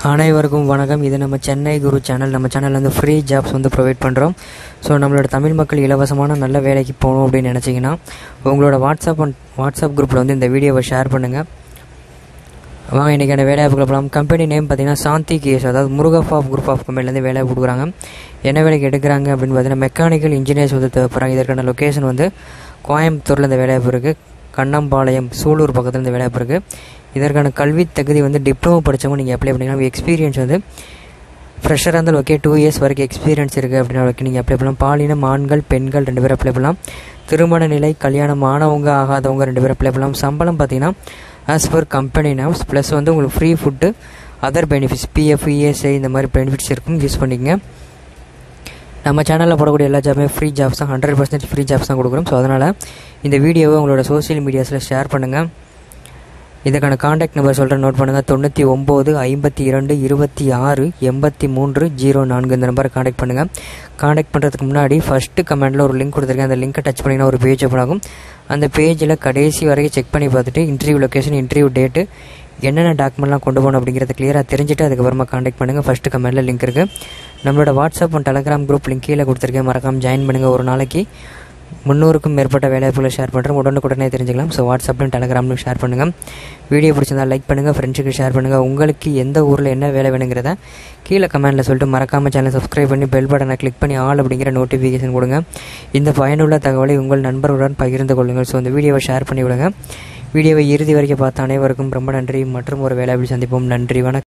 அனைவருக்கும் வணக்கம் இது நம்ம சென்னை குரு சேனல் நம்ம சேனலில் வந்து ஃப்ரீ ஜாப்ஸ் வந்து ப்ரொவைட் பண்ணுறோம் ஸோ நம்மளோட தமிழ் மக்கள் இலவசமான நல்ல வேலைக்கு போகணும் அப்படின்னு நினச்சிங்கன்னா உங்களோட வாட்ஸ்அப் அண்ட் வாட்ஸ்அப் குரூப்பில் வந்து இந்த வீடியோவை ஷேர் பண்ணுங்கள் வாங்க இன்றைக்கான வேலைவாய்ப்புகள் போகலாம் கம்பெனி நேம் பார்த்தீங்கன்னா சாந்தி கேஸ் அதாவது முருகப் ஆஃப் குரூப் ஆஃப் கம்பெனிலேருந்து வேலை கொடுக்குறாங்க என்ன வேலைக்கு எடுக்கிறாங்க அப்படின்னு பார்த்தீங்கன்னா மெக்கானிக்கல் இன்ஜினியர்ஸ் வந்து தேவைப்படுறாங்க இதற்கான லொக்கேஷன் வந்து கோயம்புத்தூரில் இந்த வேலைவாய்ப்பு இருக்குது கண்ணம்பாளையம் சூலூர் பக்கத்தில் இந்த வேலைவாய்ப்பு இருக்குது இதற்கான கல்வி தகுதி வந்து டிப்ளமோ படித்தவங்க நீங்கள் அப்ளை பண்ணிக்கலாம் எக்ஸ்பீரியன்ஸ் வந்து ஃப்ரெஷராக இருந்தாலும் ஓகே டூ இயர்ஸ் வரைக்கும் எக்ஸ்பீரியன்ஸ் இருக்குது அப்படின்னா ஓகே நீங்கள் அப்ளை பண்ணலாம் பாலினம் ஆண்கள் பெண்கள் ரெண்டு பேரும் அப்ளை பண்ணலாம் திருமண நிலை கல்யாணம் ஆனவங்க ஆகாதவங்க ரெண்டு பேரும் அப்ளை பண்ணலாம் சம்பளம் பார்த்தீங்கன்னா as per company names plus வந்து உங்களுக்கு free food other benefits PF ESI இந்த மாதிரி பெனிஃபிட்ஸ் இருக்கும் யூஸ் பண்ணிக்கங்க நம்ம சேனலில் போடக்கூடிய எல்லா ஜாபுமே ஃப்ரீ ஜாப்ஸ் தான் ஹண்ட்ரட் பர்சன்டேஜ் ஃப்ரீ ஜாப்ஸ் தான் கொடுக்குறோம் ஸோ அதனால் இந்த வீடியோவை உங்களோட சோஷியல் மீடியாஸில் ஷேர் பண்ணுங்கள் இதுக்கான காண்டாக்ட் நம்பர் சொல்கிறேன் நோட் பண்ணுங்கள் தொண்ணூற்றி ஒம்பது ஐம்பத்தி இரண்டு இருபத்தி ஆறு எண்பத்தி மூன்று ஜீரோ நான்கு இந்த நம்பரை காண்டாக்ட் பண்ணுங்கள் காண்டாக்ட் பண்ணுறதுக்கு முன்னாடி ஃபஸ்ட்டு கமெண்டில் ஒரு லிங்க் கொடுத்துருக்கேன் அந்த லிங்க்கை டச் பண்ணிங்கன்னா ஒரு பேஜ் ஓப்பன் ஆகும் அந்த பேஜில் கடைசி வரைக்கும் செக் பண்ணி பார்த்துட்டு இன்டர்வியூ லொக்கேஷன் இன்டர்வியூ டேட்டு என்னென்ன டாக்குமெண்ட்லாம் கொண்டு போகணும் அப்படிங்கிறத கிளியராக தெரிஞ்சுட்டு அதுக்கப்புறமா காண்டாக்ட் பண்ணுங்கள் ஃபஸ்ட்டு கமெண்டில் லிங்க் இருக்குது நம்மளோட WhatsApp and Telegram group link கீழே கொடுத்துருக்கேன் மறக்காமல் ஜாயின் பண்ணுங்கள் ஒரு நாளைக்கு முந்நூறுக்கும் மேற்பட்ட வேலைவாய்ப்புகளை ஷேர் பண்ணுறோம் உடனுக்குடனே தெரிஞ்சுக்கலாம் ஸோ வாட்ஸ்அப்லையும் டெலகிராம்லையும் ஷேர் பண்ணுங்கள் வீடியோ பிடிச்சிருந்தா லைக் பண்ணுங்கள் ஃப்ரெண்ட்ஸுக்கு ஷேர் பண்ணுங்கள் உங்களுக்கு எந்த ஊரில் என்ன வேலை வேணுங்கிறத கீழே கமெண்ட்டில் சொல்லிட்டு மறக்காமல் சேனல் சப்ஸ்கிரைப் பண்ணி பெல் பட்டனை கிளிக் பண்ணி ஆல் அப்படிங்கிற நோட்டிஃபிகேஷன் கொடுங்க இந்த பயனுள்ள தகவலை உங்கள் நண்பர்களுடன் பகிர்ந்து கொள்ளுங்கள் ஸோ இந்த வீடியோவை ஷேர் பண்ணி விடுங்க வீடியோவை இறுதி வரைக்கும் பார்த்த அனைவருக்கும் ரொம்ப நன்றி மற்றும் ஒரு வேலையில் சந்திப்போம் நன்றி வணக்கம்